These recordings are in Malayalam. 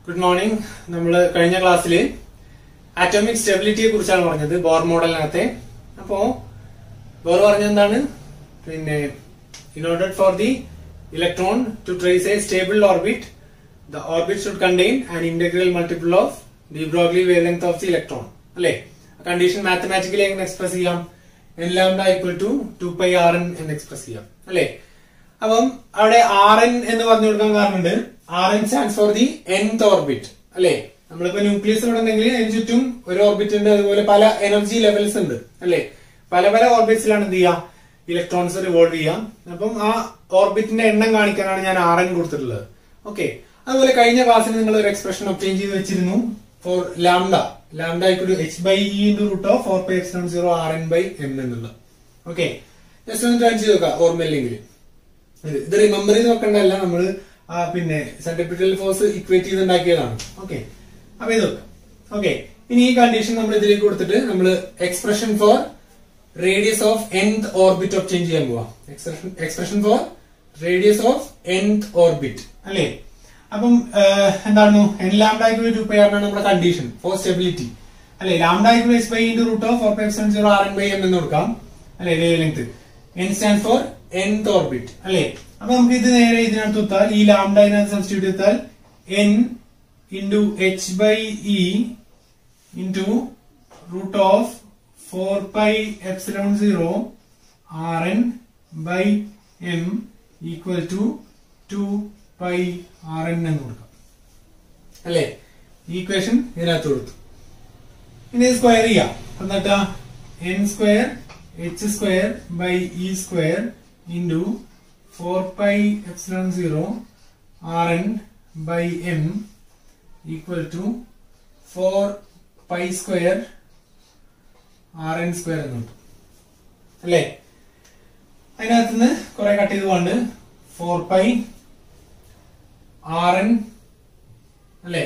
ഗുഡ് മോർണിംഗ് നമ്മൾ കഴിഞ്ഞ ക്ലാസ്സിൽ ആറ്റോമിക് സ്റ്റെബിലിറ്റിയെ കുറിച്ചാണ് പറഞ്ഞത് ബോർ മോഡലിനകത്തെ അപ്പോ ബോർ പറഞ്ഞ എന്താണ് പിന്നെ in order for the electron to trace a stable orbit the orbit should contain an integral multiple of the Broglie wavelength of the electron അല്ലേ കണ്ടീഷൻ മാത്തമാറ്റിക്കലി എങ്ങനെ എക്സ്പ്രസ് ചെയ്യാം N lambda equal to two pi R N എന്ന് എക്സ്പ്രസ് ചെയ്യാം അല്ലേ അപ്പം അവിടെ ആർ എൻ എന്ന് പറഞ്ഞു കൊടുക്കാൻ കാരണമുണ്ട് R N stands for the nth orbit അല്ലേ നമ്മളിപ്പോ ന്യൂക്ലിയസ് ഇവിടെ ഉണ്ടെങ്കിൽ അതിന് ചുറ്റും ഒരു ഓർബിറ്റ് ഉണ്ട് അതുപോലെ പല എനർജി ലെവൽസ് ഉണ്ട് അല്ലേ പല പല ഓർബിറ്റ്സിലാണ് എന്ത് ചെയ്യാം ഇലക്ട്രോൺസ് റിവോൾവ് ചെയ്യാം അപ്പം ആ ഓർബിറ്റിന്റെ എണ്ണം കാണിക്കാനാണ് ഞാൻ ആർ എൻ കൊടുത്തിട്ടുള്ളത് ഓക്കെ അതുപോലെ കഴിഞ്ഞ ക്ലാസ്സിൽ നിങ്ങൾ ഒരു എക്സ്പ്രഷൻ ഒപ്റ്റെയിൻ ചെയ്ത് വെച്ചിരുന്നു for lambda lambda equal H by E into root of four pi X zero R N by M എന്നുള്ളത് ഓക്കെ ജസ്റ്റ് ഒന്ന് ട്രൈ ചെയ്ത് നോക്കാം ഓർമ്മയില്ലെങ്കിൽ ഇത് ഇത് റിമെമ്പർ ചെയ്ത് നോക്കണ്ടല്ല നമ്മള് ആ പിന്നെ സെന്റിപ്പിറ്റൽ ഫോഴ്സ് ഇക്വേറ്റ് ചെയ്ത് ഉണ്ടാക്കിയതാണ് ഓക്കെ അപ്പൊ ഇത് ഓക്കെ ഇനി ഈ കണ്ടീഷൻ നമ്മൾ ഇതിലേക്ക് കൊടുത്തിട്ട് നമ്മൾ expression for radius of nth orbit obtain ചെയ്യാൻ പോവാം expression expression for radius of nth orbit അല്ലേ അപ്പം എന്താണ് എൻ ലാംഡ ടു പൈ ആണ് നമ്മുടെ കണ്ടീഷൻ ഫോർ സ്റ്റെബിലിറ്റി അല്ലെ lambda is by into root of four pi seven zero R N by M എന്ന് കൊടുക്കാം അല്ലെ wavelength N stand for nth orbit അല്ലെ അപ്പൊ നമുക്ക് ഇത് നേരെ ഇതിനകത്ത് കുത്താൽ ഈ ലാംഡ ഇതിനകത്ത് സബ്സ്റ്റിറ്റ്യൂട്ട് ചെയ്താൽ N into H by E into root of four pi epsilon zero R N by M equal to two pi R N എന്ന് കൊടുക്കാം അല്ലേ ഈക്വേഷൻ ഇതിനകത്ത് കൊടുത്തു ഇനി സ്ക്വയർ ചെയ്യാം എന്നിട്ടാ N square H square by E square into four pi epsilon zero R N by M equal to four pi square R N square എന്ന് കിട്ടും അല്ലേ അതിനകത്ത് നിന്ന് കുറെ കട്ട് ചെയ്ത് പോണ്ട് ഫോർ പൈ ആർ എൻ അല്ലേ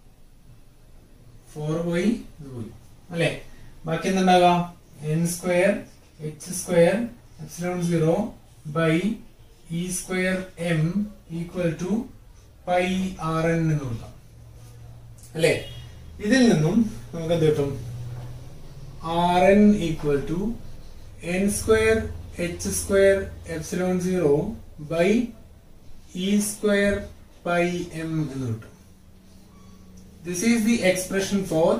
ഫോർ പോയി ഇത് പോയി അല്ലേ ബാക്കി എന്തുണ്ടാകാം N square H square epsilon zero by E square M equal to pi R N എന്ന് കൊടുക്കാം അല്ലേ ഇതിൽ നിന്നും നമുക്ക് എന്ത് കിട്ടും R N equal to N square H square epsilon zero by E square pi M എന്ന് കിട്ടും this is the expression for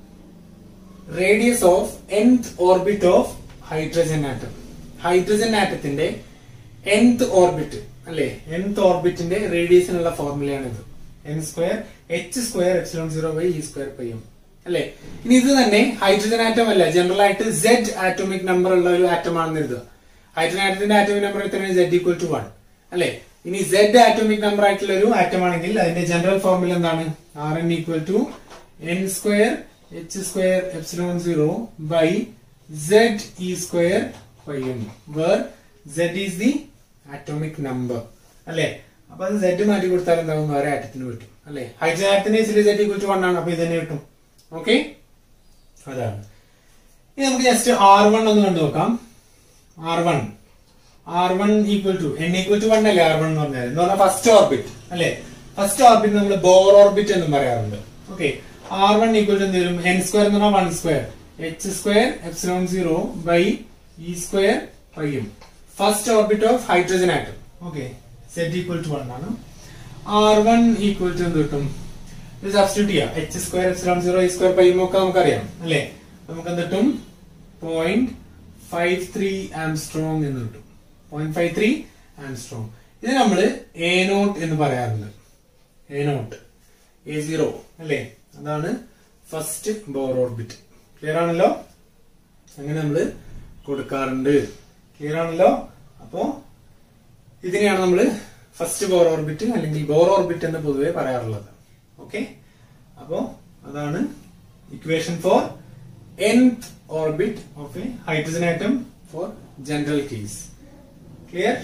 radius of nth orbit of hydrogen atom hydrogen ആറ്റത്തിന്റെ nth ഓർബിറ്റ് അല്ലെ nth ഓർബിറ്റിന്റെ റേഡിയസിനുള്ള ഫോർമുലയാണ് ഇത് N square H square epsilon zero by E square pi M അല്ലെ ഇനി ഇത് തന്നെ ഹൈഡ്രജൻ ആറ്റം അല്ല ജനറൽ ആയിട്ട് സെഡ് ആറ്റോമിക് നമ്പർ ഉള്ള ഒരു ആറ്റം ആണെന്ന് എഴുതുക ഹൈഡ്രജൻ ആറ്റത്തിന്റെ ആറ്റോമിക് നമ്പർ എത്രയാണ് സെഡ് ഈക്വൽ ടു വൺ അല്ലെ ഇനി സെഡ് ആറ്റോമിക് നമ്പർ ആയിട്ടുള്ള ഒരു ആറ്റം ആണെങ്കിൽ അതിന്റെ ജനറൽ ഫോർമുല എന്താണ് R N equal to N square H square epsilon zero by Z E square pi M where Z is the atomic number അല്ലെ അപ്പൊ അത് സെഡ് മാറ്റി കൊടുത്താൽ എന്താവും വേറെ ആറ്റത്തിന് കിട്ടും അല്ലെ ഹൈഡ്രജൻ ആറ്റത്തിന്റെ സെഡ് ഈക്വൽ ടു വൺ ആണ് അപ്പൊ ഇത് തന്നെ കിട്ടും ഓക്കെ അതാണ് ഇനി നമുക്ക് ജസ്റ്റ് ആർ വൺ ഒന്ന് കണ്ടു നോക്കാം R one R one equal to N equal to one അല്ലേ ആർ വൺ എന്ന് പറഞ്ഞാൽ എന്ന് പറഞ്ഞാൽ ഫസ്റ്റ് ഓർബിറ്റ് അല്ലെ ഫസ്റ്റ് ഓർബിറ്റ് നമ്മൾ ബോർ ഓർബിറ്റ് എന്നും പറയാറുണ്ട് okay R one equal to എന്ത് വരും എൻ സ്ക്വയർ എന്ന് പറഞ്ഞാൽ one square H square epsilon zero by E square pi M first orbit of hydrogen atom okay set equal to one ആണ് ആർ വൺ ഈക്വൽ ടു എന്ത് കിട്ടും ഇത് സബ്സ്റ്റിറ്റ്യൂട്ട് ചെയ്യാം H square epsilon zero E square pi M ഒക്കെ നമുക്കറിയാം അല്ലെ നമുക്ക് എന്ത് കിട്ടും പോയിന്റ് ഫൈവ് ത്രീ ആംസ്ട്രോങ് എന്ന് കിട്ടും പോയിന്റ് ഫൈവ് ത്രീ ആംസ്ട്രോങ് ഇത് നമ്മൾ എ നോട്ട് എന്ന് പറയാറുണ്ട് എ നോട്ട് എ സീറോ അല്ലേ അതാണ് ഫസ്റ്റ് ബോർ ഓർബിറ്റ് ക്ലിയർ ആണല്ലോ അങ്ങനെ നമ്മൾ കൊടുക്കാറുണ്ട് ക്ലിയർ ആണല്ലോ അപ്പോ ഇതിനെയാണ് നമ്മൾ ഫസ്റ്റ് ബോർ ഓർബിറ്റ് അല്ലെങ്കിൽ ബോർ ഓർബിറ്റ് എന്ന് പൊതുവെ പറയാറുള്ളത് ഓക്കെ അപ്പോ അതാണ് equation for nth orbit of a hydrogen atom for general case clear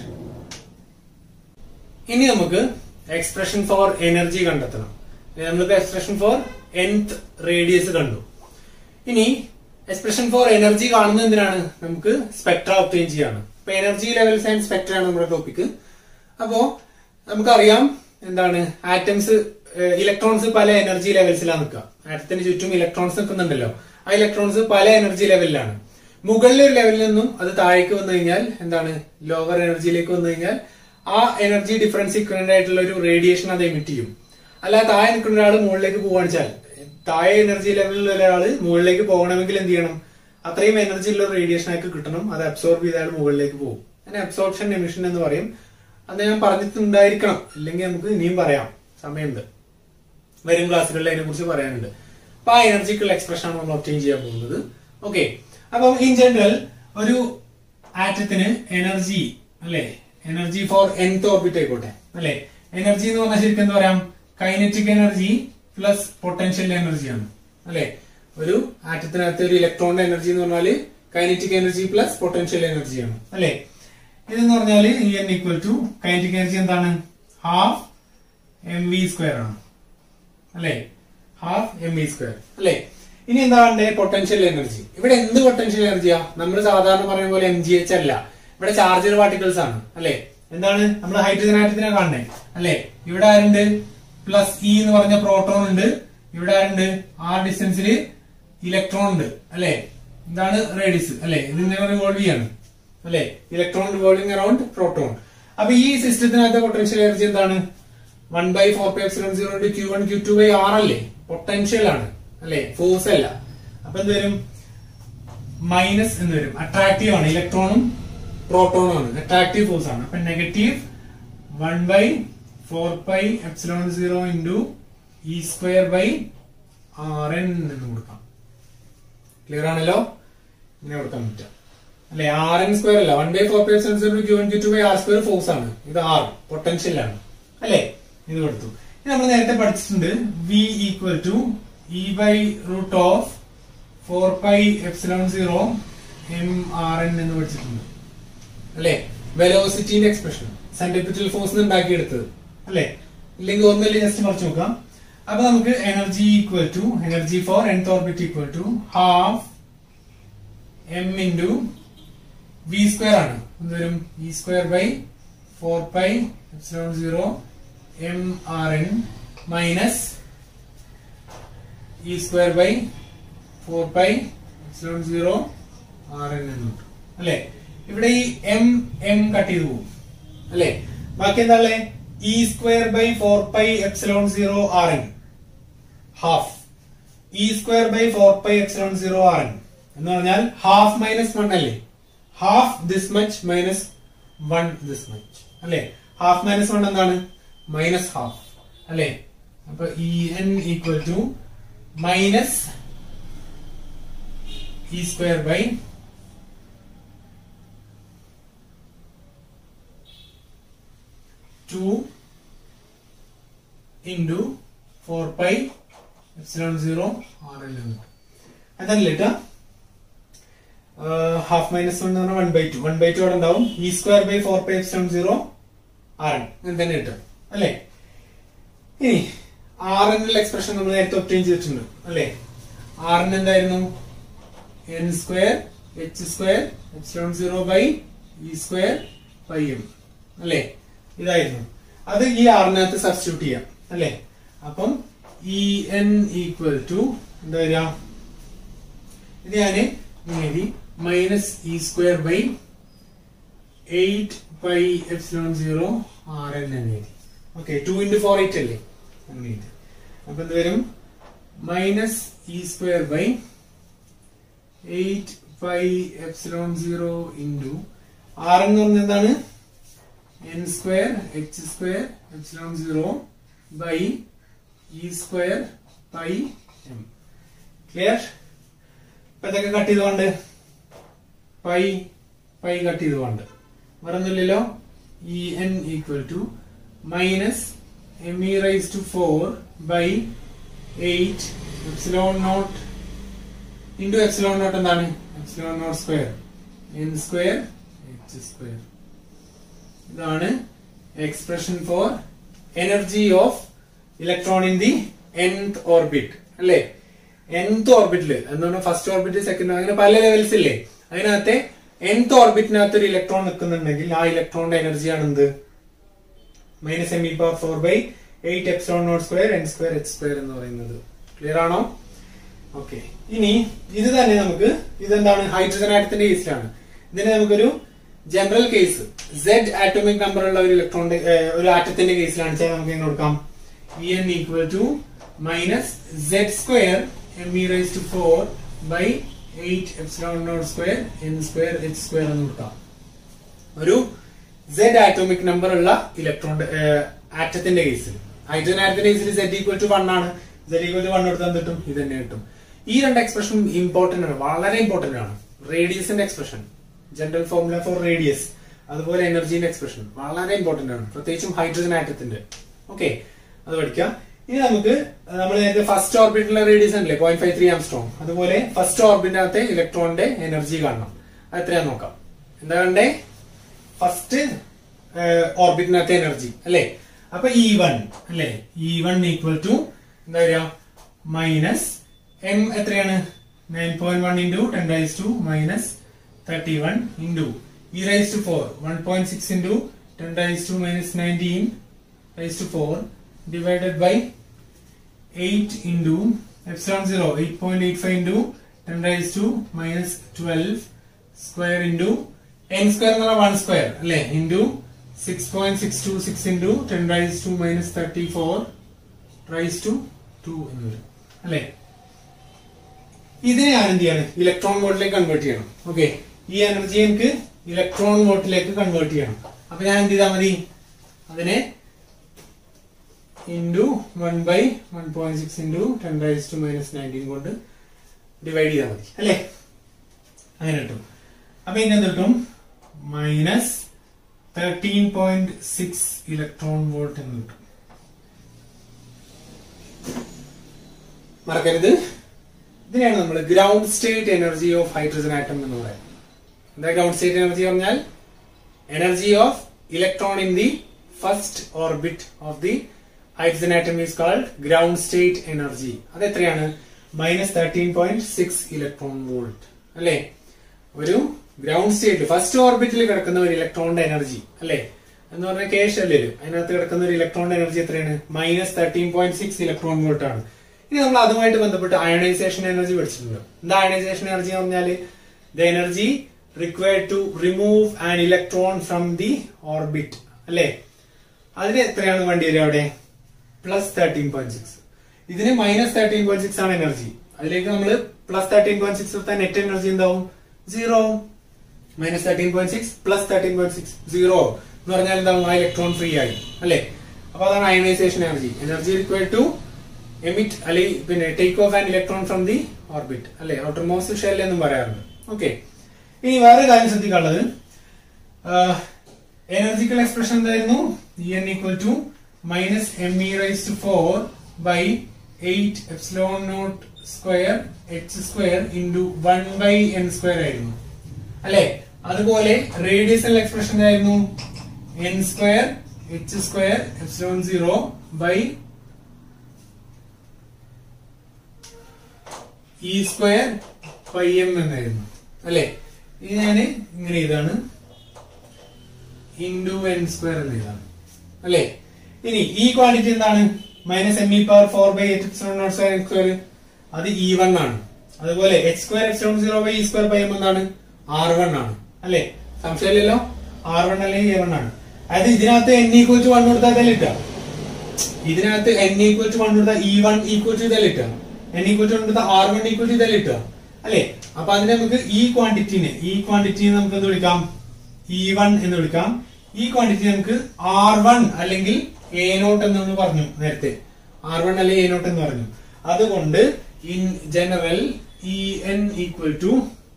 ഇനി നമുക്ക് എക്സ്പ്രഷൻ ഫോർ എനർജി കണ്ടെത്തണം നമ്മളിപ്പോ എക്സ്പ്രഷൻ ഫോർ nth റേഡിയസ് കണ്ടു ഇനി എക്സ്പ്രഷൻ ഫോർ എനർജി കാണുന്നത് എന്തിനാണ് നമുക്ക് സ്പെക്ട്ര ഒപ്റ്റെയിൻ ചെയ്യാണ് ഇപ്പൊ എനർജി ലെവൽസ് ആൻഡ് സ്പെക്ട്ര ആണ് നമ്മുടെ ടോപ്പിക് അപ്പോ നമുക്കറിയാം എന്താണ് ആറ്റംസ് ഇലക്ട്രോൺസ് പല എനർജി ലെവൽസിലാണ് നിൽക്കുക ആറ്റത്തിന് ചുറ്റും ഇലക്ട്രോൺസ് നിൽക്കുന്നുണ്ടല്ലോ ആ ഇലക്ട്രോൺസ് പല എനർജി ലെവലിലാണ് മുകളിലെ ഒരു ലെവലിൽ നിന്നും അത് താഴേക്ക് വന്നു കഴിഞ്ഞാൽ എന്താണ് ലോവർ എനർജിയിലേക്ക് വന്നു കഴിഞ്ഞാൽ ആ എനർജി ഡിഫറൻസ് ഇക്വലന്റ് ആയിട്ടുള്ള ഒരു റേഡിയേഷൻ അത് എമിറ്റ് ചെയ്യും അല്ല താഴെ നിൽക്കുന്ന ഒരാൾ മുകളിലേക്ക് പോവാന്ന് വെച്ചാൽ താഴെ എനർജി ലെവലിലുള്ള ഒരാൾ മുകളിലേക്ക് പോകണമെങ്കിൽ എന്ത് ചെയ്യണം അത്രയും എനർജി ഉള്ള റേഡിയേഷൻ ആയിട്ട് കിട്ടണം അത് അബ്സോർബ് ചെയ്താൽ മുകളിലേക്ക് പോകും അതിനെ അബ്സോർപ്ഷൻ എമിഷൻ എന്ന് പറയും അത് ഞാൻ പറഞ്ഞിട്ടുണ്ടായിരിക്കണം ഇല്ലെങ്കിൽ നമുക്ക് ഇനിയും പറയാം സമയമുണ്ട് വരും ക്ലാസ്സുകളിൽ അതിനെ കുറിച്ച് പറയാനുണ്ട് അപ്പൊ ആ എനർജിക്കുള്ള എക്സ്പ്രഷൻ ആണ് നമ്മൾ ഒപ്റ്റെയിൻ ചെയ്യാൻ പോകുന്നത് ഓക്കെ അപ്പം ഇൻ ജനറൽ ഒരു ആറ്റത്തിന് എനർജി അല്ലെ എനർജി ഫോർ എൻത്ത് ഓർബിറ്റ് ആയിക്കോട്ടെ അല്ലെ എനർജി എന്ന് പറഞ്ഞാൽ ശരിക്കും എന്താ പറയാം കൈനറ്റിക് എനർജി പ്ലസ് പൊട്ടൻഷ്യൽ എനർജിയാണ് അല്ലെ ഒരു ആറ്റത്തിനകത്ത് ഒരു ഇലക്ട്രോണിന്റെ എനർജി എന്ന് പറഞ്ഞാല് കൈനറ്റിക് എനർജി പ്ലസ് പൊട്ടൻഷ്യൽ എനർജിയാണ് അല്ലെ ഇതെന്ന് പറഞ്ഞാല് E N equal to kinetic energy എന്താണ് ഹാഫ് എം വി സ്ക്വയർ ആണ് അല്ലെ ഹാഫ് എം വി സ്ക്വയർ അല്ലെ ഇനി എന്താണ് പൊട്ടൻഷ്യൽ എനർജി ഇവിടെ എന്ത് പൊട്ടൻഷ്യൽ എനർജിയാ നമ്മൾ സാധാരണ പറയുന്ന പോലെ എം ജി എച്ച് അല്ല ഇവിടെ ചാർജർ പാർട്ടിക്കിൾസ് ആണ് അല്ലെ എന്താണ് നമ്മൾ ഹൈഡ്രജൻ ആറ്റത്തിനെ കാണണേ അല്ലെ ഇവിടെ ആരുണ്ട് പ്ലസ് ഇ എന്ന് പറഞ്ഞ പ്രോട്ടോൺ ഉണ്ട് ഇവിടെ ആരുണ്ട് ആ ഡിസ്റ്റൻസിൽ ഇലക്ട്രോൺ ഉണ്ട് അല്ലെ എന്താണ് റേഡിയസ് അല്ലെ ഇതിങ്ങനെ റിവോൾവ് ചെയ്യാണ് അല്ലെ ഇലക്ട്രോൺ റിവോൾവിംഗ് അറൌണ്ട് പ്രോട്ടോൺ അപ്പൊ ഈ സിസ്റ്റത്തിനകത്തെ പൊട്ടൻഷ്യൽ എനർജി എന്താണ് one by four pi epsilon zero into Q one Q two by R അല്ലേ പൊട്ടൻഷ്യൽ ആണ് അല്ലെ ഫോഴ്സ് അല്ല അപ്പൊ എന്ത് വരും മൈനസ് എന്ന് വരും അട്രാക്റ്റീവ് ആണ് ഇലക്ട്രോണും പ്രോട്ടോണും ആണ് അട്രാക്റ്റീവ് ഫോഴ്സ് ആണ് അപ്പൊ negative one by four pi epsilon zero into E square by R N എന്ന് കൊടുക്കാം ക്ലിയർ ആണല്ലോ ഇങ്ങനെ കൊടുക്കാൻ പറ്റുക അല്ലെ ആർ എൻ സ്ക്വയർ അല്ല one by four pi epsilon zero Q one Q two by R square force ആണ് ഇത് ആർ പൊട്ടൻഷ്യൽ ആണ് അല്ലെ ഇത് കൊടുത്തു ഇനി നമ്മൾ നേരത്തെ പഠിച്ചിട്ടുണ്ട് V equal to E by root of four pi epsilon zero M R N എന്ന് പഠിച്ചിട്ടുണ്ട് അല്ലെ വെലോസിറ്റിന്റെ എക്സ്പ്രഷൻ സെന്റിപിറ്റൽ ഫോഴ്സ് ഉണ്ടാക്കിയെടുത്തത് അല്ലെ ഇല്ലെങ്കിൽ ഒന്നില്ല ജസ്റ്റ് മറിച്ച് നോക്കാം അപ്പൊ നമുക്ക് energy equal to energy for nth orbit equal to half M into V square ആണ് എന്ത് വരും E square by four pi epsilon zero M R N minus E square by four pi epsilon zero R N എന്ന് കിട്ടും അല്ലെ ഇവിടെ ഈ എം എം കട്ട് ചെയ്ത് പോകും അല്ലെ ബാക്കി എന്താ ഉള്ളേ E square by four pi epsilon zero R N half E square by four pi epsilon zero R N എന്ന് പറഞ്ഞാൽ ഹാഫ് മൈനസ് വൺ അല്ലേ half this much minus one this much അല്ലെ ഹാഫ് മൈനസ് വൺ എന്താണ് മൈനസ് ഹാഫ് അല്ലെ അപ്പൊ E N equal to minus E square by two into four pi epsilon zero R L അതല്ല കേട്ടോ ഹാഫ് മൈനസ് വൺ എന്ന് പറഞ്ഞാൽ one by to one by two അവിടെ ഉണ്ടാവും E square by four pi epsilon zero R N അങ്ങനെ തന്നെ കിട്ടും അല്ലേ ഇനി ആർ എന്നുള്ള എക്സ്പ്രഷൻ നമ്മൾ നേരത്തെ ഒപ്റ്റെയിൻ ചെയ്തിട്ടുണ്ട് അല്ലേ ആർ എൻ എന്തായിരുന്നു N square H square epsilon zero by E square by M അല്ലേ ഇതായിരുന്നു അത് ഈ ആറിനകത്ത് സബ്സ്റ്റിറ്റ്യൂട്ട് ചെയ്യാം അല്ലേ അപ്പം ഇ എൻ ഈക്വൽ ടു എന്താ വരിക ഇത് ഞാന് ഇങ്ങനെ എഴുതി minus E square by eight by epsilon zero R N എന്ന് എഴുതി okay two into four eight അല്ലേ അങ്ങനെ എഴുതി അപ്പൊ എന്ത് വരും minus E square by eight by epsilon zero into R എന്ന് പറഞ്ഞത് എന്താണ് N square H square epsilon zero by E square by M clear ഇപ്പൊ ഇതൊക്കെ കട്ട് ചെയ്തുകൊണ്ട് പൈ പൈ കട്ട് ചെയ്തുകൊണ്ട് വേറെ ഒന്നുമില്ലല്ലോ E N equal to minus M E raise to four by eight epsilon not into epsilon not എന്താണ് epsilon not square N square H square ഇതാണ് expression for energy of electron in the nth orbit അല്ലേ എൻത് ഓർബിറ്റില് എന്താണ് ഫസ്റ്റ് ഓർബിറ്റ് സെക്കൻഡ് അങ്ങനെ പല ലെവൽസ് ഇല്ലേ അതിനകത്തെ എൻത് ഓർബിറ്റിനകത്ത് ഒരു ഇലക്ട്രോൺ നിൽക്കുന്നുണ്ടെങ്കിൽ ആ ഇലക്ട്രോണിന്റെ എനർജിയാണ് എന്ത് minus M E power four by eight epsilon not square N square H square എന്ന് പറയുന്നത് ക്ലിയർ ആണോ ഓക്കെ ഇനി ഇത് തന്നെ നമുക്ക് ഇതെന്താണ് ഹൈഡ്രജൻ ആറ്റത്തിന്റെ കേസിലാണ് ഇതിന് നമുക്കൊരു general case Z atomic number ഉള്ള ഒരു ഇലക്ട്രോണിന്റെ ഒരു ആറ്റത്തിന്റെ കേസിലാണ് വെച്ചാൽ നമുക്ക് എങ്ങനെ കൊടുക്കാം E N equal to minus Z square M E raise to four by eight epsilon not square N square H square എന്ന് കൊടുക്കാം ഒരു സെഡ് ആറ്റോമിക് നമ്പർ ഉള്ള ഇലക്ട്രോൺ ആറ്റത്തിന്റെ കേസിൽ ഹൈഡ്രജൻ ആറ്റത്തിന്റെ കേസിൽ സെഡ് ഈക്വൽ ടു വൺ ആണ് സെഡ് ഈക്വൽ ടു വൺ എടുത്താൽ കിട്ടും ഇത് തന്നെ കിട്ടും ഈ രണ്ട് എക്സ്പ്രഷൻ ഇമ്പോർട്ടന്റ് ആണ് വളരെ ഇമ്പോർട്ടന്റ് ആണ് റേഡിയസിന്റെ expression general formula for radius അതുപോലെ എനർജിന്റെ എക്സ്പ്രഷൻ വളരെ ഇമ്പോർട്ടന്റ് ആണ് പ്രത്യേകിച്ചും ഹൈഡ്രജൻ ആറ്റത്തിന്റെ ഓക്കെ അത് പഠിക്കാം ഇനി നമുക്ക് നമ്മൾ നേരത്തെ ഫസ്റ്റ് ഓർബിറ്റിലെ റേഡിയസ് ഉണ്ടല്ലേ പോയിന്റ് ഫൈവ് ത്രീ ആംസ്ട്രോങ് അതുപോലെ ഫസ്റ്റ് ഓർബിറ്റിനകത്തെ ഇലക്ട്രോണിന്റെ എനർജി കാണണം അത് എത്രയാന്ന് നോക്കാം എന്താ കണ്ടേ ഫസ്റ്റ് ഓർബിറ്റിനകത്തെ എനർജി അല്ലെ അപ്പൊ ഇ വൺ അല്ലെ ഇ വൺ ഈക്വൽ ടു എന്താ പറയാ മൈനസ് എം എത്രയാണ് nine point one into ten raise to minus thirty one into E raise to four one point six into ten raise to minus nineteen raise to four divided by eight into epsilon zero eight point eight five into ten raise to minus twelve square into N square എന്ന് പറഞ്ഞാൽ വൺ സ്ക്വയർ അല്ലെ into six point six two six into ten raise to minus thirty four raise to two two വരും അല്ലെ ഇതിനെ ഞാൻ എന്ത് ചെയ്യാണ് ഇലക്ട്രോൺ വോട്ടിലേക്ക് കൺവേർട്ട് ചെയ്യണം ഓക്കെ ഈ എനർജി എനിക്ക് ഇലക്ട്രോൺ വോട്ടിലേക്ക് കൺവേർട്ട് ചെയ്യണം അപ്പൊ ഞാൻ എന്ത് ചെയ്താൽ മതി അതിനെ into one by one point six into ten raise to minus nineteen കൊണ്ട് ഡിവൈഡ് ചെയ്താൽ മതി അല്ലേ അങ്ങനെ കിട്ടും അപ്പൊ ഇനി എന്ത് കിട്ടും minus thirteen point six electron volt എന്ന് കിട്ടും മറക്കരുത് ഇതിനെയാണ് നമ്മൾ ground state energy of hydrogen atom എന്ന് പറയുന്നത് എന്താ ഗ്രൗണ്ട് സ്റ്റേറ്റ് എനർജി പറഞ്ഞാൽ energy of electron in the first orbit of the hydrogen atom is called ground state energy അത് എത്രയാണ് minus thirteen point six electron volt അല്ലേ ഒരു ഗ്രൗണ്ട് സ്റ്റേറ്റ് ഫസ്റ്റ് ഓർബിറ്റിൽ കിടക്കുന്ന ഒരു ഇലക്ട്രോണിന്റെ എനർജി അല്ലേ എന്ന് പറഞ്ഞാൽ കെ ഷെല്ലിൽ അതിനകത്ത് കിടക്കുന്ന ഒരു ഇലക്ട്രോണിന്റെ എനർജി എത്രയാണ് minus thirteen point six electron volt ആണ് ഇനി നമ്മൾ അതുമായിട്ട് ബന്ധപ്പെട്ട് അയണൈസേഷൻ എനർജി പഠിച്ചിട്ടുണ്ട് എന്താ അയണൈസേഷൻ എനർജി എന്ന് പറഞ്ഞാല് the energy required to remove an electron from the orbit അല്ലേ അതിന് എത്രയാണ് വേണ്ടി വരിക അവിടെ പ്ലസ് തേർട്ടീൻ പോയിന്റ് സിക്സ് ഇതിന് മൈനസ് തേർട്ടീൻ പോയിന്റ് സിക്സ് ആണ് എനർജി അതിലേക്ക് നമ്മൾ പ്ലസ് തേർട്ടീൻ പോയിന്റ് സിക്സ് എടുത്താൽ നെറ്റ് എനർജി എന്താവും zero minus thirteen point six plus thirteen point six zero എന്ന് പറഞ്ഞാൽ എന്താവും ആ ഇലക്ട്രോൺ ഫ്രീ ആയി അല്ലേ അപ്പൊ അതാണ് ionisation energy energy required to emit അല്ലെങ്കിൽ പിന്നെ take off an electron from the orbit അല്ലെ ഔട്ടർ മോസ്റ്റ് ഷെൽ എന്നും പറയാറുണ്ട് ഓക്കെ ഇനി വേറെ കാര്യം ശ്രദ്ധിക്കാനുള്ളത് എനർജിക്കൽ എക്സ്പ്രഷൻ എന്തായിരുന്നു E N equal to minus M E raise to four by eight epsilon not square H square into one by N square ആയിരുന്നു അല്ലെ അതുപോലെ റേഡിയസൽ എക്സ്പ്രഷൻ ആയിരുന്നു N square H square epsilon zero by E square pi M എന്നായിരുന്നു അല്ലെ ഇത് ഞാന് ഇങ്ങനെ ഇതാണ് ഇൻഡു എൻ സ്ക്വയർ എന്ന് എഴുതാണ് അല്ലെ ഇനി ഈ ക്വാണ്ടിറ്റി എന്താണ് minus M E power four by H epsilon not square X square അത് ഇ വൺ ആണ് അതുപോലെ H square epsilon zero by E square by M എന്താണ് ആർ വൺ ആണ് അല്ലെ സംശയമില്ലല്ലോ ആർ വൺ അല്ലെങ്കിൽ എ വൺ ആണ് അതായത് ഇതിനകത്ത് എൻ ഈക്വൽ ടു വൺ കൊടുത്താൽ ഇതല്ലേ ഇട്ടാ ഇതിനകത്ത് എൻ ഈക്വൽ ടു വൺ കൊടുത്താൽ ഇ വൺ ഈക്വൽ ടു ഇതല്ലേ ഇട്ടാ എൻ ഈക്വൽ ടു വൺ കൊടുത്താൽ ആർ വൺ ഈക്വൽ ടു ഇതല്ലേ ഇട്ടാ അല്ലെ അപ്പൊ അതിനെ നമുക്ക് ഈ ക്വാണ്ടിറ്റിനെ ഈ ക്വാണ്ടിറ്റിനെ നമുക്ക് എന്ത് വിളിക്കാം ഇ വൺ എന്ന് വിളിക്കാം ഈ ക്വാണ്ടിറ്റി നമുക്ക് ആർ വൺ അല്ലെങ്കിൽ എ നോട്ട് എന്ന് നമ്മൾ പറഞ്ഞു നേരത്തെ ആർ വൺ അല്ലെങ്കിൽ എ നോട്ട് എന്ന് പറഞ്ഞു അതുകൊണ്ട് in general E N equal to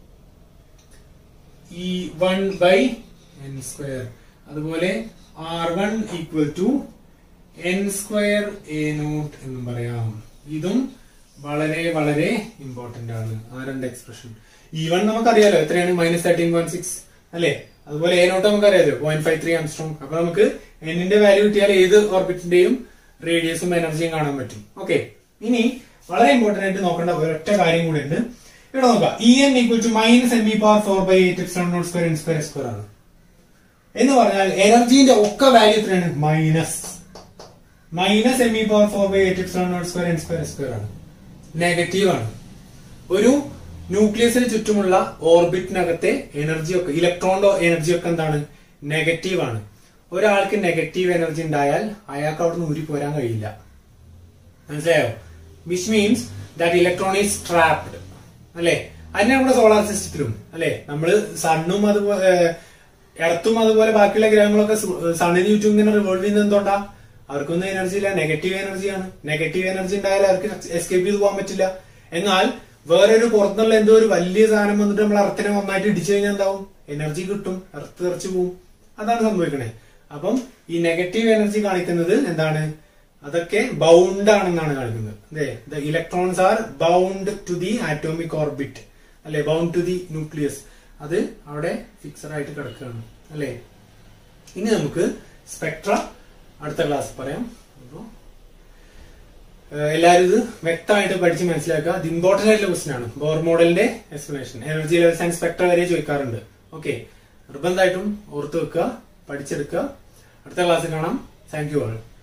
E one by N square അതുപോലെ R one equal to N square A not എന്നും പറയാം ഇതും വളരെ വളരെ ഇമ്പോർട്ടന്റ് ആണ് ആ രണ്ട് എക്സ്പ്രഷൻ ഇ വൺ നമുക്കറിയാലോ എത്രയാണ് മൈനസ് തേർട്ടീൻ പോയിന്റ് സിക്സ് അല്ലെ അതുപോലെ എ നോട്ട് നമുക്കറിയാലോ പോയിന്റ് ഫൈവ് ത്രീ ആംസ്ട്രോങ് അപ്പൊ നമുക്ക് എന്നിന്റെ വാല്യൂ കിട്ടിയാൽ ഏത് ഓർബിറ്റിന്റെയും റേഡിയസും എനർജിയും കാണാൻ പറ്റും ഓക്കെ ഇനി വളരെ ഇമ്പോർട്ടന്റ് ആയിട്ട് നോക്കേണ്ട ഒരൊറ്റ കാര്യം കൂടെ ഉണ്ട് ഇവിടെ നോക്കാം E N equal to minus M E power four by eight epsilon not square N square square ആണ് എന്ന് പറഞ്ഞാൽ എനർജിന്റെ ഒക്കെ വാല്യൂ എത്രയാണ് minus minus M E power four by eight X not square N square square ആണ് നെഗറ്റീവ് ആണ് ഒരു ന്യൂക്ലിയസിന് ചുറ്റുമുള്ള ഓർബിറ്റിനകത്തെ എനർജി ഒക്കെ ഇലക്ട്രോണിന്റെ എനർജി ഒക്കെ എന്താണ് നെഗറ്റീവ് ആണ് ഒരാൾക്ക് നെഗറ്റീവ് എനർജി ഉണ്ടായാൽ അയാൾക്ക് അവിടെ നിന്ന് ഊരി പോരാൻ കഴിയില്ല മനസ്സിലായോ which means that electron is trapped അല്ലെ അതിനെ നമ്മുടെ സോളാർ സിസ്റ്റത്തിലും അല്ലെ നമ്മള് സണ്ണും അതുപോലെ എർത്തും അതുപോലെ ബാക്കിയുള്ള ഗ്രഹങ്ങളൊക്കെ സണ്ണിന് ചുറ്റും ഇങ്ങനെ റിവോൾവ് ചെയ്യുന്നത് എന്തുകൊണ്ടാ അവർക്കൊന്നും എനർജി ഇല്ല നെഗറ്റീവ് എനർജിയാണ് നെഗറ്റീവ് എനർജി ഉണ്ടായാൽ അവർക്ക് എസ്കേപ്പ് ചെയ്ത് പോകാൻ പറ്റില്ല എന്നാൽ വേറൊരു പുറത്തുനിന്നുള്ള എന്തോ ഒരു വലിയ സാധനം വന്നിട്ട് നമ്മൾ എർത്തിനെ നന്നായിട്ട് ഇടിച്ചു കഴിഞ്ഞാൽ എന്താവും എനർജി കിട്ടും എർത്ത് തെറിച്ചു പോവും അതാണ് സംഭവിക്കണേ അപ്പം ഈ നെഗറ്റീവ് എനർജി കാണിക്കുന്നത് എന്താണ് അതൊക്കെ ബൗണ്ട് ആണെന്നാണ് കാണിക്കുന്നത് അതെ the electrons are bound to the atomic orbit അല്ലെ ബൗണ്ട് ടു ദി ന്യൂക്ലിയസ് അത് അവിടെ ഫിക്സഡ് ആയിട്ട് കിടക്കുകയാണ് അല്ലെ ഇനി നമുക്ക് സ്പെക്ട്ര അടുത്ത ക്ലാസ് പറയാം അപ്പോ ഏഹ് എല്ലാവരും ഇത് വ്യക്തമായിട്ട് പഠിച്ച് മനസ്സിലാക്കുക ഇത് ഇമ്പോർട്ടന്റ് ആയിട്ടുള്ള ക്വസ്റ്റൻ ആണ് ബോർ മോഡലിന്റെ explanation energy levels and spectra വരെ ചോദിക്കാറുണ്ട് ഓക്കെ നിർബന്ധമായിട്ടും ഓർത്ത് വെക്കുക പഠിച്ചെടുക്കുക അടുത്ത ക്ലാസ്സിൽ കാണാം താങ്ക് യു ആൾ